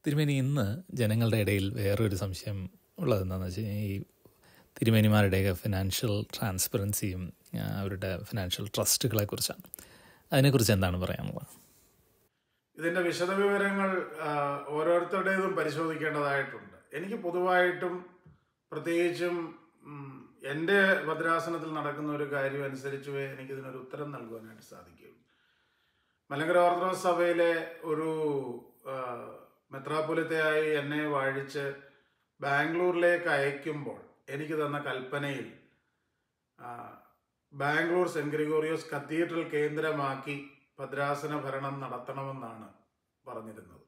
തിരുമേനി ഇന്ന് ജനങ്ങളുടെ ഇടയിൽ വേറൊരു സംശയം ഉള്ളത് എന്താണെന്ന് വെച്ച് കഴിഞ്ഞാൽ ഈ തിരുമേനിമാരുടെയൊക്കെ ഫിനാൻഷ്യൽ ട്രാൻസ്പെറൻസിയും ആ, അവരുടെ ഫിനാൻഷ്യൽ ട്രസ്റ്റുകളെ കുറിച്ചാണ് അതിനെക്കുറിച്ച് എന്താണ് പറയാനുള്ളത് ഇതിന്റെ വിശദവിവരങ്ങൾ ആ, ഓരോരുത്തരുടേതും പരിശോധിക്കേണ്ടതായിട്ടുണ്ട് എനിക്ക് പൊതുവായിട്ടും പ്രത്യേകിച്ചും ഉം, എൻ്റെ ഭദ്രാസനത്തിൽ നടക്കുന്ന ഒരു കാര്യം അനുസരിച്ച് എനിക്കിതിനൊരു ഉത്തരം നൽകുവാനായിട്ട് സാധിക്കും മലങ്കര ഓർത്തഡോക്സ് സഭയിലെ ഒരു ആ, മെത്രാപ്പൊലിത്തയായി എന്നെ വാഴിച്ച് ബാംഗ്ലൂരിലേക്ക് അയക്കുമ്പോൾ എനിക്ക് തന്ന കൽപ്പനയിൽ ആ, ബാംഗ്ലൂർ സെന്റ് ഗ്രിഗോറിയോസ് കത്തീഡ്രൽ കേന്ദ്രമാക്കി ഭദ്രാസന ഭരണം നടത്തണമെന്നാണ് പറഞ്ഞിരുന്നത്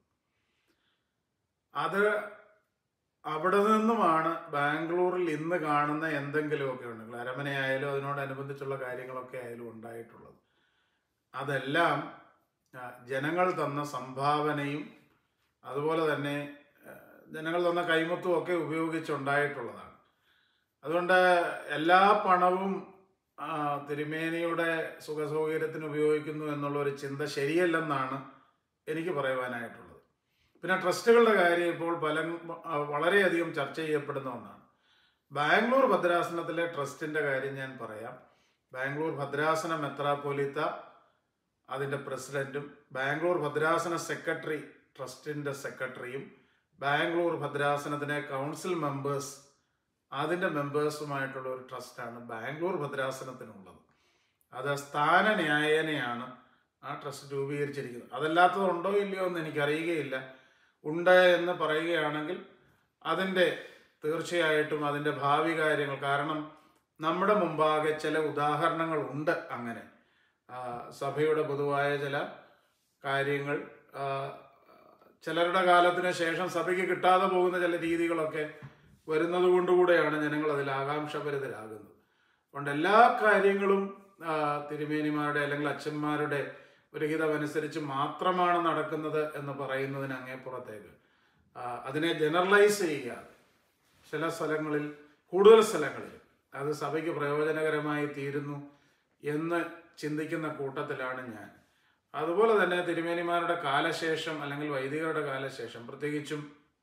അത് അവിടെ നിന്നുമാണ് ബാംഗ്ലൂരിൽ ഇന്ന് കാണുന്ന എന്തെങ്കിലുമൊക്കെ ഉണ്ടെങ്കിൽ അരമനയായാലും അതിനോടനുബന്ധിച്ചുള്ള കാര്യങ്ങളൊക്കെ ആയാലും ഉണ്ടായിട്ടുള്ളത് അതെല്ലാം ആ, ജനങ്ങൾ തന്ന സംഭാവനയും അതുപോലെ തന്നെ ആ, ജനങ്ങൾ തന്ന കൈമുത്തും ഒക്കെ ഉപയോഗിച്ചുണ്ടായിട്ടുള്ളതാണ് അതുകൊണ്ട് എല്ലാ പണവും ആ, തിരുമേനിയുടെ സുഖസൗകര്യത്തിന് ഉപയോഗിക്കുന്നു എന്നുള്ള ഒരു ചിന്ത ശരിയല്ലെന്നാണ് എനിക്ക് പറയുവാനായിട്ടുള്ളത് പിന്നെ ട്രസ്റ്റുകളുടെ കാര്യം ഇപ്പോൾ പല ആ, വളരെയധികം ചർച്ച ചെയ്യപ്പെടുന്ന ഒന്നാണ് ബാംഗ്ലൂർ ഭദ്രാസനത്തിലെ ട്രസ്റ്റിന്റെ കാര്യം ഞാൻ പറയാം ബാംഗ്ലൂർ ഭദ്രാസന മെത്രാപ്പോലിത്ത അതിന്റെ പ്രസിഡന്റും ബാംഗ്ലൂർ ഭദ്രാസന സെക്രട്ടറി ട്രസ്റ്റിന്റെ സെക്രട്ടറിയും ബാംഗ്ലൂർ ഭദ്രാസനത്തിലെ കൗൺസിൽ മെമ്പേഴ്സ് അതിന്റെ മെമ്പേഴ്സുമായിട്ടുള്ള ഒരു ട്രസ്റ്റാണ് ബാംഗ്ലൂർ ഭദ്രാസനത്തിനുള്ളത് അത് സ്ഥാന ന്യായേനയാണ് ആ ട്രസ്റ്റ് രൂപീകരിച്ചിരിക്കുന്നത് അതല്ലാത്തത് ഉണ്ടോ ഇല്ലയോ എന്ന് എനിക്കറിയുകയില്ല ഉണ്ട് എന്ന് പറയുകയാണെങ്കിൽ അതിൻ്റെ തീർച്ചയായിട്ടും അതിൻ്റെ ഭാവി കാര്യങ്ങൾ കാരണം നമ്മുടെ മുമ്പാകെ ചില ഉദാഹരണങ്ങൾ ഉണ്ട് അങ്ങനെ ആ, സഭയുടെ പൊതുവായ ചില കാര്യങ്ങൾ ആ, ചിലരുടെ കാലത്തിന് ശേഷം സഭയ്ക്ക് കിട്ടാതെ പോകുന്ന ചില രീതികളൊക്കെ വരുന്നത് കൊണ്ടുകൂടെയാണ് ജനങ്ങൾ അതിൽ ആകാംക്ഷഭരിതരാകുന്നത് അതുകൊണ്ട് എല്ലാ കാര്യങ്ങളും ആ, തിരുമേനിമാരുടെ അല്ലെങ്കിൽ അച്ഛന്മാരുടെ ഒരു ഹിതമനുസരിച്ച് മാത്രമാണ് നടക്കുന്നത് എന്ന് പറയുന്നതിന് അങ്ങേപ്പുറത്തേക്ക് ആ, അതിനെ ജനറലൈസ് ചെയ്യാതെ ചില സ്ഥലങ്ങളിൽ കൂടുതൽ സ്ഥലങ്ങളിൽ അത് സഭയ്ക്ക് പ്രയോജനകരമായി തീരുന്നു എന്ന് ചിന്തിക്കുന്ന കൂട്ടത്തിലാണ് ഞാൻ അതുപോലെ തന്നെ തിരുമേനിമാരുടെ കാലശേഷം അല്ലെങ്കിൽ വൈദികരുടെ കാലശേഷം പ്രത്യേകിച്ചും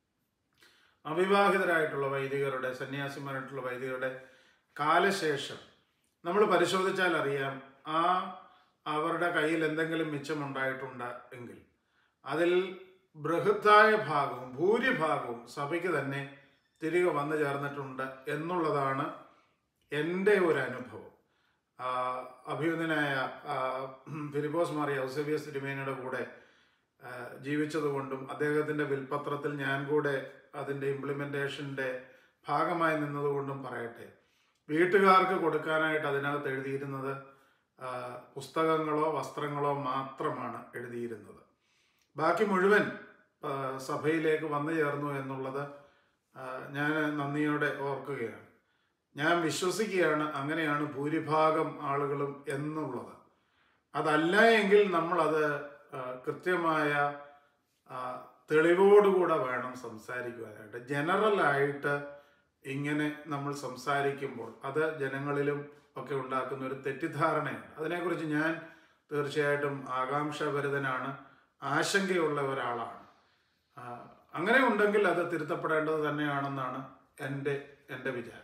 അവിവാഹിതരായിട്ടുള്ള വൈദികരുടെ സന്യാസിമാരായിട്ടുള്ള വൈദികരുടെ കാലശേഷം നമ്മൾ പരിശോധിച്ചാൽ അറിയാം ആ അവരുടെ കയ്യിൽ എന്തെങ്കിലും മിച്ചമുണ്ടായിട്ടുണ്ട് എങ്കിൽ അതിൽ ബൃഹത്തായ ഭാഗവും ഭൂരിഭാഗവും സഭയ്ക്ക് തന്നെ തിരികെ വന്നു ചേർന്നിട്ടുണ്ട് എന്നുള്ളതാണ് എൻ്റെ ഒരു അനുഭവം ആ, അഭിനന്ദനായ ആ, ഫിലിപ്പോസ് മാറിയ ഔസേബിയസ് തിരുമേനിയുടെ കൂടെ ആ, ജീവിച്ചതുകൊണ്ടും അദ്ദേഹത്തിൻ്റെ വിൽപത്രത്തിൽ ഞാൻ കൂടെ അതിൻ്റെ ഇംപ്ലിമെൻറ്റേഷൻ്റെ ഭാഗമായി നിന്നതുകൊണ്ടും പറയട്ടെ വീട്ടുകാർക്ക് കൊടുക്കാനായിട്ട് അതിനകത്ത് എഴുതിയിരുന്നത് ആ, പുസ്തകങ്ങളോ വസ്ത്രങ്ങളോ മാത്രമാണ് എഴുതിയിരുന്നത് ബാക്കി മുഴുവൻ ആ, സഭയിലേക്ക് വന്നു ചേർന്നു എന്നുള്ളത് ആ, ഞാൻ നന്ദിയോടെ ഓർക്കുകയാണ് ഞാൻ വിശ്വസിക്കുകയാണ് അങ്ങനെയാണ് ഭൂരിഭാഗം ആളുകളും എന്നുള്ളത് അതല്ല എങ്കിൽ നമ്മളത് ആ, കൃത്യമായ ആ, തെളിവോടുകൂടെ വേണം സംസാരിക്കുവാനായിട്ട് ജനറലായിട്ട് ഇങ്ങനെ നമ്മൾ സംസാരിക്കുമ്പോൾ അത് ജനങ്ങളിലും ഒക്കെ ഉണ്ടാക്കുന്ന ഒരു തെറ്റിദ്ധാരണയാണ് അതിനെക്കുറിച്ച് ഞാൻ തീർച്ചയായിട്ടും ആകാംക്ഷഭരിതനാണ് ആശങ്കയുള്ള ഒരാളാണ് ആ, അങ്ങനെ ഉണ്ടെങ്കിൽ അത് തിരുത്തപ്പെടേണ്ടത് തന്നെയാണെന്നാണ് എൻ്റെ എൻ്റെ വിചാരം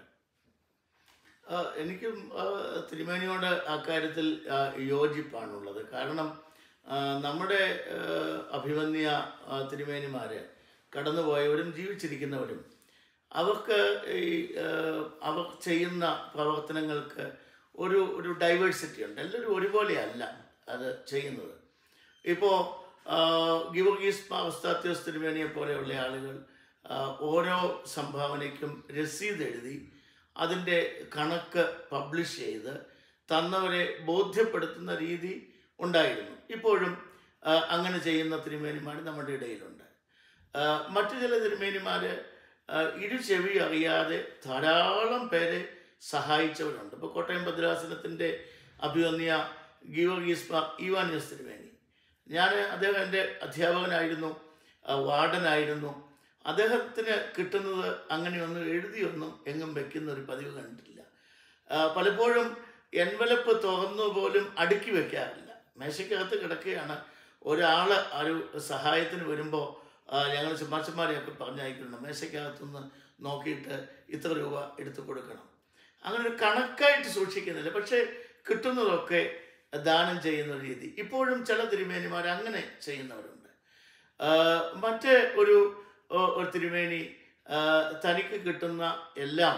ആ, എനിക്കും ആ, തിരുമേനിയോട് അക്കാര്യത്തിൽ ആ, യോജിപ്പാണുള്ളത് കാരണം ആ, നമ്മുടെ ആ, അഭിമന്യ ആ, തിരുമേനിമാര് കടന്നുപോയവരും ജീവിച്ചിരിക്കുന്നവരും അവർക്ക് ഈ ആ, അവർ ചെയ്യുന്ന പ്രവർത്തനങ്ങൾക്ക് ഒരു ഒരു ഡൈവേഴ്സിറ്റി ഉണ്ട് എല്ലാവരും ഒരുപോലെയല്ല അത് ചെയ്യുന്നത് ഇപ്പോൾ ഗിവർഗീസ് മാവസ്താത്യോസ് തിരുമേനിയെ പോലെയുള്ള ആളുകൾ ആ, ഓരോ സംഭാവനയ്ക്കും രസീത് എഴുതി അതിൻ്റെ കണക്ക് പബ്ലിഷ് ചെയ്ത് തന്നവരെ ബോധ്യപ്പെടുത്തുന്ന രീതി ഉണ്ടായിരുന്നു ഇപ്പോഴും ആ, അങ്ങനെ ചെയ്യുന്ന തിരുമേനിമാർ നമ്മുടെ ഇടയിലുണ്ട് ആ, മറ്റു ചില തിരുമേനിമാർ ഇരു ചെവി അറിയാതെ ധാരാളം പേരെ സഹായിച്ചവരുണ്ട് ഇപ്പോൾ കോട്ടയം ഭദ്രാസനത്തിൻ്റെ അഭിവന്യ ഗീവർഗീസ് മാർ ഈവാനിയസ് തിരുമേനി ഞാൻ അദ്ദേഹം എൻ്റെ അധ്യാപകനായിരുന്നു ആ, വാർഡനായിരുന്നു അദ്ദേഹത്തിന് കിട്ടുന്നത് അങ്ങനെയൊന്നും എഴുതിയൊന്നും എങ്ങും വെക്കുന്ന ഒരു പതിവ് കണ്ടിട്ടില്ല ആ, പലപ്പോഴും എൻവലപ്പ് തുറന്നു പോലും അടുക്കി വെക്കാറില്ല മേശയ്ക്കകത്ത് കിടക്കുകയാണ് ഒരാൾ ഒരു സഹായത്തിന് വരുമ്പോൾ ഞങ്ങൾ ചുമ്മാച്ചന്മാരെയൊക്കെ പറഞ്ഞയക്കുന്നുണ്ട് മേശയ്ക്കകത്തുനിന്ന് നോക്കിയിട്ട് ഇത്ര രൂപ എടുത്തു കൊടുക്കണം അങ്ങനെ ഒരു കണക്കായിട്ട് സൂക്ഷിക്കുന്നില്ല പക്ഷേ കിട്ടുന്നതൊക്കെ ദാനം ചെയ്യുന്ന ഒരു രീതി ഇപ്പോഴും ചില തിരുമേനിമാർ അങ്ങനെ ചെയ്യുന്നവരുണ്ട് ആ, മറ്റ് ഒരു ഒ- ഒരു തിരുമേനി ആ, തനിക്ക് കിട്ടുന്ന എല്ലാം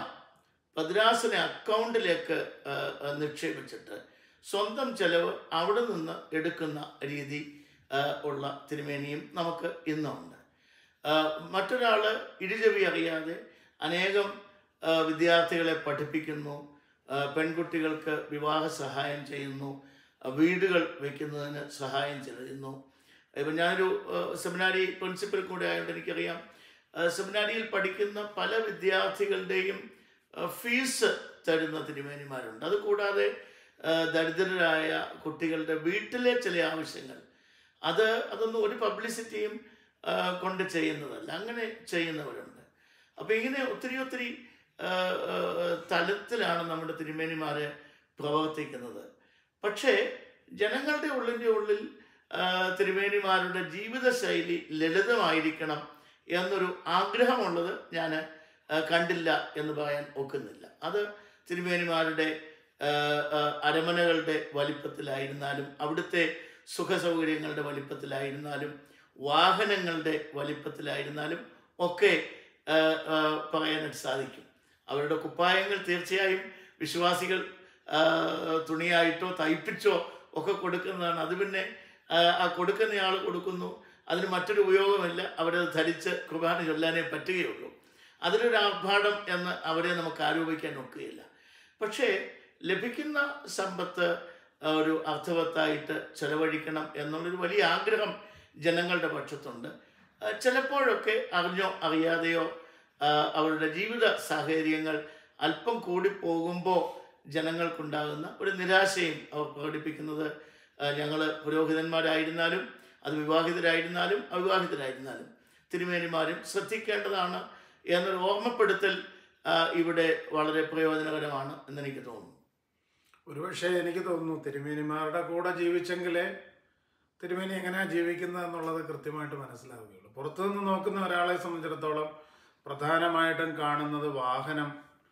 ഭദ്രാസന അക്കൗണ്ടിലേക്ക് ആ, ആ, നിക്ഷേപിച്ചിട്ട് സ്വന്തം ചെലവ് അവിടെ നിന്ന് എടുക്കുന്ന രീതി ആ, ഉള്ള തിരുമേനിയും നമുക്ക് ഇന്നുണ്ട് ആ, മറ്റൊരാൾ ഇരുചെവി അറിയാതെ അനേകം ആ, വിദ്യാർത്ഥികളെ പഠിപ്പിക്കുന്നു ആ, പെൺകുട്ടികൾക്ക് വിവാഹ സഹായം ചെയ്യുന്നു ആ, വീടുകൾ വയ്ക്കുന്നതിന് സഹായം ചെയ്യുന്നു ഇപ്പം ഞാനൊരു ആ, സെമിനാരി പ്രിൻസിപ്പൽ കൂടെ ആയതുകൊണ്ട് എനിക്കറിയാം ആ, സെമിനാരിയിൽ പഠിക്കുന്ന പല വിദ്യാർത്ഥികളുടെയും ആ, ഫീസ് തരുന്ന തിരുമേനിമാരുണ്ട് അതുകൂടാതെ ആ, ദരിദ്രരായ കുട്ടികളുടെ വീട്ടിലെ ചില ആവശ്യങ്ങൾ അത് അതൊന്നും ഒരു പബ്ലിസിറ്റിയും ആ, കൊണ്ട് ചെയ്യുന്നതല്ല അങ്ങനെ ചെയ്യുന്നവരുണ്ട് അപ്പോൾ ഇങ്ങനെ ഒത്തിരി ഒത്തിരി ആ, ആ, തലത്തിലാണ് നമ്മുടെ തിരുമേനിമാരെ പ്രവർത്തിക്കുന്നത് പക്ഷേ ജനങ്ങളുടെ ഉള്ളിൻ്റെ ഉള്ളിൽ ആ, തിരുമേനിമാരുടെ ജീവിതശൈലി ലളിതമായിരിക്കണം എന്നൊരു ആഗ്രഹമുള്ളത് ഞാൻ കണ്ടില്ല എന്ന് പറയാൻ ഒക്കുന്നില്ല അത് തിരുമേനിമാരുടെ ആ, ആ, അരമനകളുടെ വലിപ്പത്തിലായിരുന്നാലും അവിടുത്തെ സുഖസൗകര്യങ്ങളുടെ വലിപ്പത്തിലായിരുന്നാലും വാഹനങ്ങളുടെ വലിപ്പത്തിലായിരുന്നാലും ഒക്കെ ആ, ആ, പറയാനായിട്ട് സാധിക്കും അവരുടെ കുപ്പായങ്ങൾ തീർച്ചയായും വിശ്വാസികൾ ആ, തുണിയായിട്ടോ തയ്പ്പിച്ചോ ഒക്കെ കൊടുക്കുന്നതാണ് അത് പിന്നെ ആ, ആ കൊടുക്കുന്നയാൾ കൊടുക്കുന്നു അതിന് മറ്റൊരു ഉപയോഗമില്ല അവരത് ധരിച്ച് കുർബാന ചൊല്ലാനേ പറ്റുകയുള്ളൂ അതിലൊരു ആർഭാടം എന്ന് അവരെ നമുക്ക് ആരോപിക്കാൻ ഒക്കുകയില്ല പക്ഷേ ലഭിക്കുന്ന സമ്പത്ത് ആ, ഒരു അർത്ഥവത്തായിട്ട് ചെലവഴിക്കണം എന്നുള്ളൊരു വലിയ ആഗ്രഹം ജനങ്ങളുടെ പക്ഷത്തുണ്ട് ആ, ചിലപ്പോഴൊക്കെ അറിഞ്ഞോ അറിയാതെയോ ആ, അവരുടെ ജീവിത സാഹചര്യങ്ങൾ അല്പം കൂടി പോകുമ്പോൾ ജനങ്ങൾക്കുണ്ടാകുന്ന ഒരു നിരാശയും അവർ പ്രകടിപ്പിക്കുന്നത് ഞങ്ങൾ പുരോഹിതന്മാരായിരുന്നാലും അത് വിവാഹിതരായിരുന്നാലും അവിവാഹിതരായിരുന്നാലും തിരുമേനിമാരും ശ്രദ്ധിക്കേണ്ടതാണ് എന്നൊരു ഓർമ്മപ്പെടുത്തൽ ആ, ഇവിടെ വളരെ പ്രയോജനകരമാണ് എന്നെനിക്ക് തോന്നുന്നു ഒരുപക്ഷെ എനിക്ക് തോന്നുന്നു തിരുമേനിമാരുടെ കൂടെ ജീവിച്ചെങ്കിലേ തിരുമേനി എങ്ങനെയാണ് ജീവിക്കുന്നത് എന്നുള്ളത് കൃത്യമായിട്ട് മനസ്സിലാവുകയുള്ളൂ പുറത്തുനിന്ന് നോക്കുന്ന ഒരാളെ സംബന്ധിച്ചിടത്തോളം പ്രധാനമായിട്ടും കാണുന്നത് വാഹനം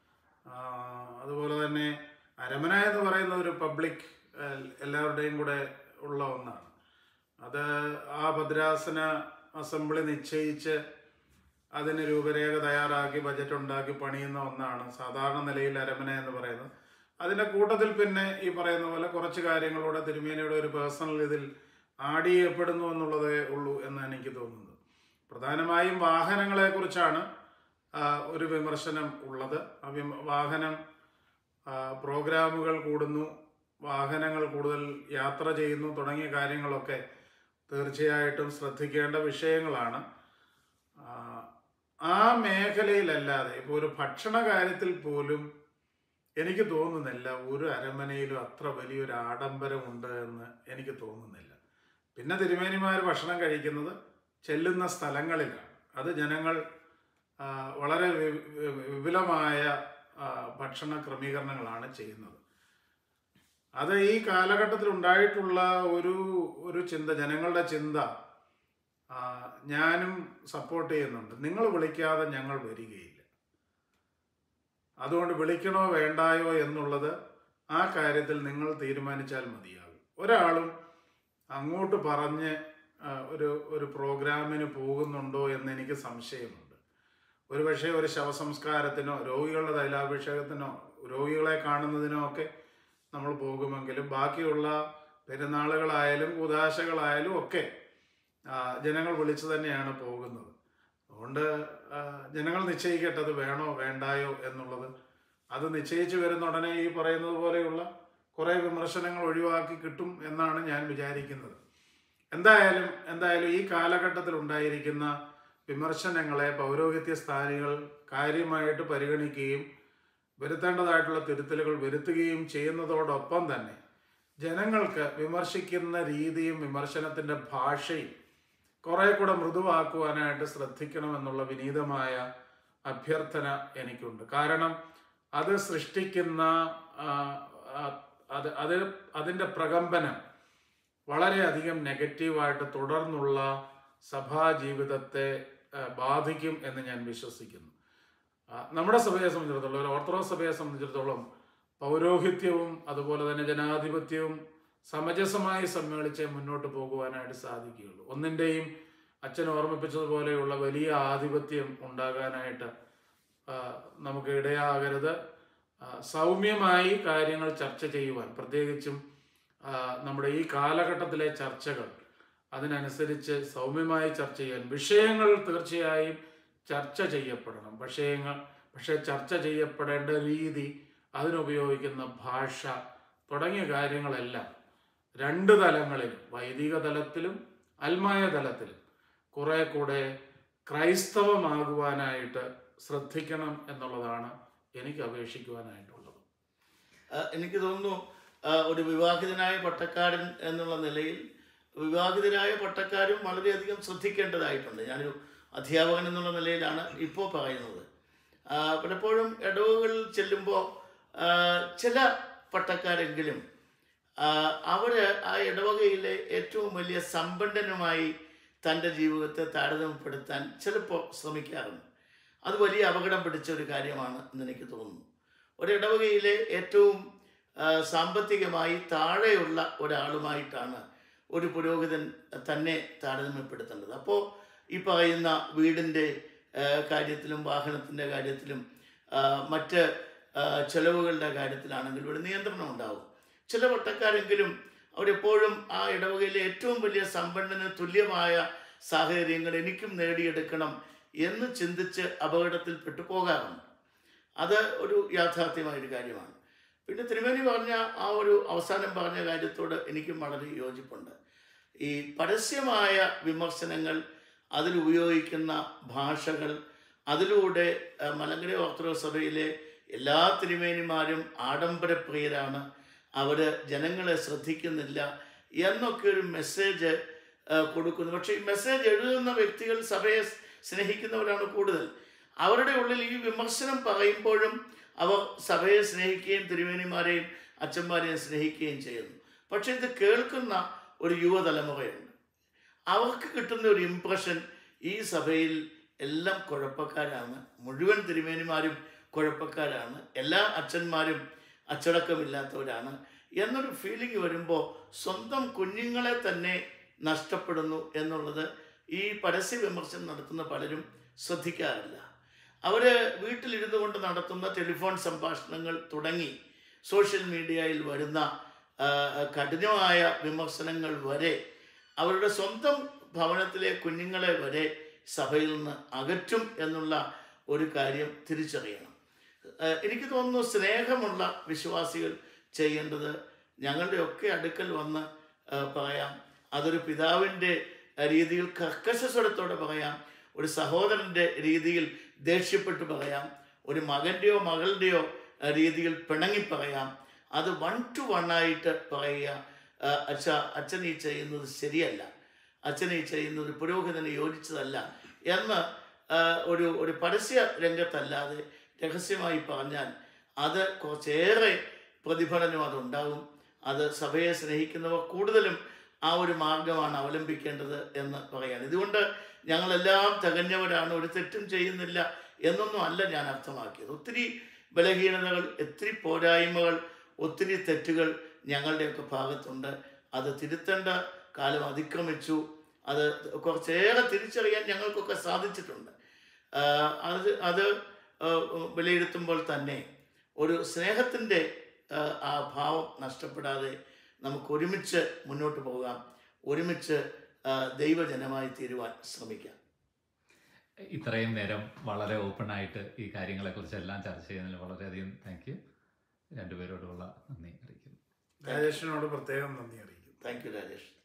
ആ, അതുപോലെ തന്നെ അരമന എന്ന് പറയുന്ന ഒരു പബ്ലിക് എല്ലാവരുടെയും കൂടെ ഉള്ള ഒന്നാണ് അത് ആ ഭദ്രാസന അസംബ്ലി നിശ്ചയിച്ച് അതിന് രൂപരേഖ തയ്യാറാക്കി ബജറ്റ് ഉണ്ടാക്കി പണിയുന്ന ഒന്നാണ് സാധാരണ നിലയിൽ അരമന എന്ന് പറയുന്നത് അതിൻ്റെ കൂട്ടത്തിൽ പിന്നെ ഈ പറയുന്ന പോലെ കുറച്ച് കാര്യങ്ങളൂടെ തിരുമേനിയുടെ ഒരു പേഴ്സണൽ ഇതിൽ ആഡ് ചെയ്യപ്പെടുന്നു എന്നുള്ളതേ ഉള്ളൂ എന്നാണ് എനിക്ക് തോന്നുന്നത് പ്രധാനമായും വാഹനങ്ങളെക്കുറിച്ചാണ് ആ, ഒരു വിമർശനം ഉള്ളത് ആ വിമ- വാഹനം ആ, പ്രോഗ്രാമുകൾ കൂടുന്നു വാഹനങ്ങൾ കൂടുതൽ യാത്ര ചെയ്യുന്നു തുടങ്ങിയ കാര്യങ്ങളൊക്കെ തീർച്ചയായിട്ടും ശ്രദ്ധിക്കേണ്ട വിഷയങ്ങളാണ് ആ, ആ മേഖലയിലല്ലാതെ ഇപ്പോൾ ഒരു ഭക്ഷണ കാര്യത്തിൽ പോലും എനിക്ക് തോന്നുന്നില്ല ഒരു അരമനയിലും അത്ര വലിയൊരു ആഡംബരമുണ്ട് എന്ന് എനിക്ക് തോന്നുന്നില്ല പിന്നെ തിരുമേനിമാർ ഭക്ഷണം കഴിക്കുന്നത് ചെല്ലുന്ന സ്ഥലങ്ങളിലാണ് അത് ജനങ്ങൾ ആ, വളരെ വി- വി- വിപുലമായ ആ, ഭക്ഷണ ക്രമീകരണങ്ങളാണ് ചെയ്യുന്നത് അത് ഈ കാലഘട്ടത്തിൽ ഉണ്ടായിട്ടുള്ള ഒരു ഒരു ചിന്ത ജനങ്ങളുടെ ചിന്ത ആ, ഞാനും സപ്പോർട്ട് ചെയ്യുന്നുണ്ട് നിങ്ങൾ വിളിക്കാതെ ഞങ്ങൾ വരികയില്ല അതുകൊണ്ട് വിളിക്കണോ വേണ്ടായോ എന്നുള്ളത് ആ കാര്യത്തിൽ നിങ്ങൾ തീരുമാനിച്ചാൽ മതിയാകും ഒരാളും അങ്ങോട്ട് പറഞ്ഞ് ആ, ഒരു ഒരു പ്രോഗ്രാമിന് പോകുന്നുണ്ടോ എന്ന് എനിക്ക് സംശയമുണ്ട് ഒരുപക്ഷെ ഒരു ശവസംസ്കാരത്തിനോ രോഗികളുടെ തൈലാഭിഷേകത്തിനോ രോഗികളെ കാണുന്നതിനോ ഒക്കെ നമ്മൾ പോകുമെങ്കിലും ബാക്കിയുള്ള പെരുന്നാളുകളായാലും കൂതാശകളായാലും ഒക്കെ ആ, ജനങ്ങൾ വിളിച്ചു തന്നെയാണ് പോകുന്നത് അതുകൊണ്ട് ആ, ജനങ്ങൾ നിശ്ചയിക്കട്ടെ അത് വേണോ വേണ്ടായോ എന്നുള്ളത് അത് നിശ്ചയിച്ചു വരുന്ന ഉടനെ ഈ പറയുന്നത് പോലെയുള്ള കുറേ വിമർശനങ്ങൾ ഒഴിവാക്കി കിട്ടും എന്നാണ് ഞാൻ വിചാരിക്കുന്നത് എന്തായാലും എന്തായാലും ഈ കാലഘട്ടത്തിൽ ഉണ്ടായിരിക്കുന്ന വിമർശനങ്ങളെ പൗരോഹിത്യ സ്ഥാനികൾ കാര്യമായിട്ട് പരിഗണിക്കുകയും വരുത്തേണ്ടതായിട്ടുള്ള തിരുത്തലുകൾ വരുത്തുകയും ചെയ്യുന്നതോടൊപ്പം തന്നെ ജനങ്ങൾക്ക് വിമർശിക്കുന്ന രീതിയും വിമർശനത്തിൻ്റെ ഭാഷയും കുറെ കൂടെ മൃദുവാക്കുവാനായിട്ട് ശ്രദ്ധിക്കണമെന്നുള്ള വിനീതമായ അഭ്യർത്ഥന എനിക്കുണ്ട് കാരണം അത് സൃഷ്ടിക്കുന്ന ആ, ആ, അത് അത് അതിൻ്റെ പ്രകമ്പനം വളരെയധികം നെഗറ്റീവായിട്ട് തുടർന്നുള്ള സഭാ ജീവിതത്തെ ആ, ബാധിക്കും എന്ന് ഞാൻ വിശ്വസിക്കുന്നു ആ, നമ്മുടെ സഭയെ സംബന്ധിച്ചിടത്തോളം ഒരു ഓർത്തഡോക്സ് സഭയെ സംബന്ധിച്ചിടത്തോളം പൗരോഹിത്യവും അതുപോലെ തന്നെ ജനാധിപത്യവും സമജസമായി സമ്മേളിച്ചേ മുന്നോട്ട് പോകുവാനായിട്ട് സാധിക്കുകയുള്ളൂ ഒന്നിൻ്റെയും അച്ഛൻ ഓർമ്മിപ്പിച്ചതുപോലെയുള്ള വലിയ ആധിപത്യം ഉണ്ടാകാനായിട്ട് ആ, നമുക്ക് ഇടയാകരുത് ആ, സൗമ്യമായി കാര്യങ്ങൾ ചർച്ച ചെയ്യുവാൻ പ്രത്യേകിച്ചും ആ, നമ്മുടെ ഈ കാലഘട്ടത്തിലെ ചർച്ചകൾ അതിനനുസരിച്ച് സൗമ്യമായി ചർച്ച ചെയ്യാൻ വിഷയങ്ങൾ തീർച്ചയായും ചർച്ച ചെയ്യപ്പെടണം വിഷയങ്ങൾ പക്ഷേ ചർച്ച ചെയ്യപ്പെടേണ്ട രീതി അതിനുപയോഗിക്കുന്ന ഭാഷ തുടങ്ങിയ കാര്യങ്ങളെല്ലാം രണ്ട് തലങ്ങളിലും വൈദിക തലത്തിലും അൽമായ തലത്തിലും കുറെ കൂടെ ക്രൈസ്തവമാകുവാനായിട്ട് ശ്രദ്ധിക്കണം എന്നുള്ളതാണ് എനിക്ക് അപേക്ഷിക്കുവാനായിട്ടുള്ളത് ആ, എനിക്ക് തോന്നുന്നു ആ, ഒരു വിവാഹിതനായ പട്ടക്കാരൻ എന്നുള്ള നിലയിൽ വിവാഹിതരായ പട്ടക്കാരും വളരെയധികം ശ്രദ്ധിക്കേണ്ടതായിട്ടുണ്ട് ഞാനൊരു അധ്യാപകൻ എന്നുള്ള നിലയിലാണ് ഇപ്പോൾ പറയുന്നത് ആ, പലപ്പോഴും ഇടവുകളിൽ ചെല്ലുമ്പോൾ ചില പട്ടക്കാരെങ്കിലും അവർ ആ ഇടവകയിലെ ഏറ്റവും വലിയ സമ്പന്നനുമായി തൻ്റെ ജീവിതത്തെ താരതമ്യപ്പെടുത്താൻ ചിലപ്പോൾ ശ്രമിക്കാറുണ്ട് അത് വലിയ അപകടം പിടിച്ച ഒരു കാര്യമാണ് എന്ന് എനിക്ക് തോന്നുന്നു ഒരു ഇടവകയിലെ ഏറ്റവും ആ, സാമ്പത്തികമായി താഴെയുള്ള ഒരാളുമായിട്ടാണ് ഒരു പുരോഹിതൻ തന്നെ താരതമ്യപ്പെടുത്തേണ്ടത് അപ്പോൾ ഈ പറയുന്ന വീടിൻ്റെ ആ, കാര്യത്തിലും വാഹനത്തിൻ്റെ കാര്യത്തിലും ആ, മറ്റ് ആ, ചെലവുകളുടെ കാര്യത്തിലാണെങ്കിലും ഒരു നിയന്ത്രണം ഉണ്ടാവും ചില പട്ടക്കാരെങ്കിലും അവരെപ്പോഴും ആ ഇടവകയിലെ ഏറ്റവും വലിയ സമ്പന്നന് തുല്യമായ സാഹചര്യങ്ങൾ എനിക്കും നേടിയെടുക്കണം എന്ന് ചിന്തിച്ച് അപകടത്തിൽപ്പെട്ടു പോകാറുണ്ട് അത് ഒരു യാഥാർത്ഥ്യമായൊരു കാര്യമാണ് പിന്നെ തിരുമേനി പറഞ്ഞ ആ ഒരു അവസാനം പറഞ്ഞ കാര്യത്തോട് എനിക്കും വളരെ യോജിപ്പുണ്ട് ഈ പരസ്യമായ വിമർശനങ്ങൾ അതിലുപയോഗിക്കുന്ന ഭാഷകൾ അതിലൂടെ ആ, മലങ്കര ഓർത്തഡോക്സ് സഭയിലെ എല്ലാ തിരുമേനിമാരും ആഡംബരപ്രിയരാണ് അവർ ജനങ്ങളെ ശ്രദ്ധിക്കുന്നില്ല എന്നൊക്കെ ഒരു മെസ്സേജ് ആ, കൊടുക്കുന്നു പക്ഷേ ഈ മെസ്സേജ് എഴുതുന്ന വ്യക്തികൾ സഭയെ സ് സ്നേഹിക്കുന്നവരാണ് കൂടുതൽ അവരുടെ ഉള്ളിൽ ഈ വിമർശനം പറയുമ്പോഴും അവർ സഭയെ സ്നേഹിക്കുകയും തിരുമേനിമാരെയും അച്ഛന്മാരെയും സ്നേഹിക്കുകയും ചെയ്യുന്നു പക്ഷേ ഇത് കേൾക്കുന്ന ഒരു യുവതലമുറയുണ്ട് അവർക്ക് കിട്ടുന്ന ഒരു ഇംപ്രഷൻ ഈ സഭയിൽ എല്ലാം കുഴപ്പക്കാരാണ് മുഴുവൻ തിരുമേനിമാരും കുഴപ്പക്കാരാണ് എല്ലാ അച്ഛന്മാരും അച്ചടക്കമില്ലാത്തവരാണ് എന്നൊരു ഫീലിംഗ് വരുമ്പോൾ സ്വന്തം കുഞ്ഞുങ്ങളെ തന്നെ നഷ്ടപ്പെടുന്നു എന്നുള്ളത് ഈ പരസ്യ വിമർശനം നടത്തുന്ന പലരും ശ്രദ്ധിക്കാറില്ല അവർ വീട്ടിലിരുന്നു കൊണ്ട് നടത്തുന്ന ടെലിഫോൺ സംഭാഷണങ്ങൾ തുടങ്ങി സോഷ്യൽ മീഡിയയിൽ വരുന്ന ആ, കഠിനമായ വിമർശനങ്ങൾ വരെ അവരുടെ സ്വന്തം ഭവനത്തിലെ കുഞ്ഞുങ്ങളെ വരെ സഭയിൽ നിന്ന് അകറ്റും എന്നുള്ള ഒരു കാര്യം തിരിച്ചറിയണം ഏഹ് എനിക്ക് തോന്നുന്നു സ്നേഹമുള്ള വിശ്വാസികൾ ചെയ്യേണ്ടത് ഞങ്ങളുടെയൊക്കെ അടുക്കൽ വന്ന് ഏഹ് പറയാം അതൊരു പിതാവിൻ്റെ രീതിയിൽ കർക്കശസ്വരത്തോടെ പറയാം ഒരു സഹോദരൻ്റെ രീതിയിൽ ദേഷ്യപ്പെട്ട് പറയാം ഒരു മകൻ്റെയോ മകളുടെയോ ഏഹ് രീതിയിൽ പിണങ്ങി പറയാം അത് വൺ ടു വൺ ആയിട്ട് പറയുക ഏഹ് അച്ഛ അച്ഛൻ ഈ ചെയ്യുന്നത് ശരിയല്ല അച്ഛൻ ഈ ചെയ്യുന്നത് പുരോഹിതന് യോജിച്ചതല്ല എന്ന് ആ, ഒരു ഒരു പരസ്യ രംഗത്തല്ലാതെ രഹസ്യമായി പറഞ്ഞാൽ അത് കുറച്ചേറെ പ്രതിഫലനം അതുണ്ടാകും അത് സഭയെ സ്നേഹിക്കുന്നവർ കൂടുതലും ആ ഒരു മാർഗമാണ് അവലംബിക്കേണ്ടത് എന്ന് പറയാണ് ഇതുകൊണ്ട് ഞങ്ങളെല്ലാം തികഞ്ഞവരാണ് ഒരു തെറ്റും ചെയ്യുന്നില്ല എന്നൊന്നും അല്ല ഞാൻ അർത്ഥമാക്കിയത് ഒത്തിരി ബലഹീനതകൾ ഒത്തിരി പോരായ്മകൾ ഒത്തിരി തെറ്റുകൾ ഞങ്ങളുടെയൊക്കെ ഭാഗത്തുണ്ട് അത് തിരുത്തേണ്ട കാലം അതിക്രമിച്ചു അത് കുറച്ചേറെ തിരിച്ചറിയാൻ ഞങ്ങൾക്കൊക്കെ സാധിച്ചിട്ടുണ്ട് ആ, അത് അത് ആ, വിലയിരുത്തുമ്പോൾ തന്നെ ഒരു സ്നേഹത്തിൻ്റെ ആ, ആ ഭാവം നഷ്ടപ്പെടാതെ നമുക്ക് ഒരുമിച്ച് മുന്നോട്ട് പോകാം ഒരുമിച്ച് ആ, ദൈവജനമായി തീരുവാൻ ശ്രമിക്കാം ഇത്രയും നേരം വളരെ ഓപ്പൺ ആയിട്ട് ഈ കാര്യങ്ങളെക്കുറിച്ച് എല്ലാം ചർച്ച ചെയ്യുന്നതിൽ വളരെയധികം താങ്ക് യു രണ്ടുപേരോടുള്ള നന്ദി അറിയിക്കുന്നു രാജേഷിനോട് പ്രത്യേകം നന്ദി അറിയിക്കുന്നു താങ്ക് യു രാജേഷ്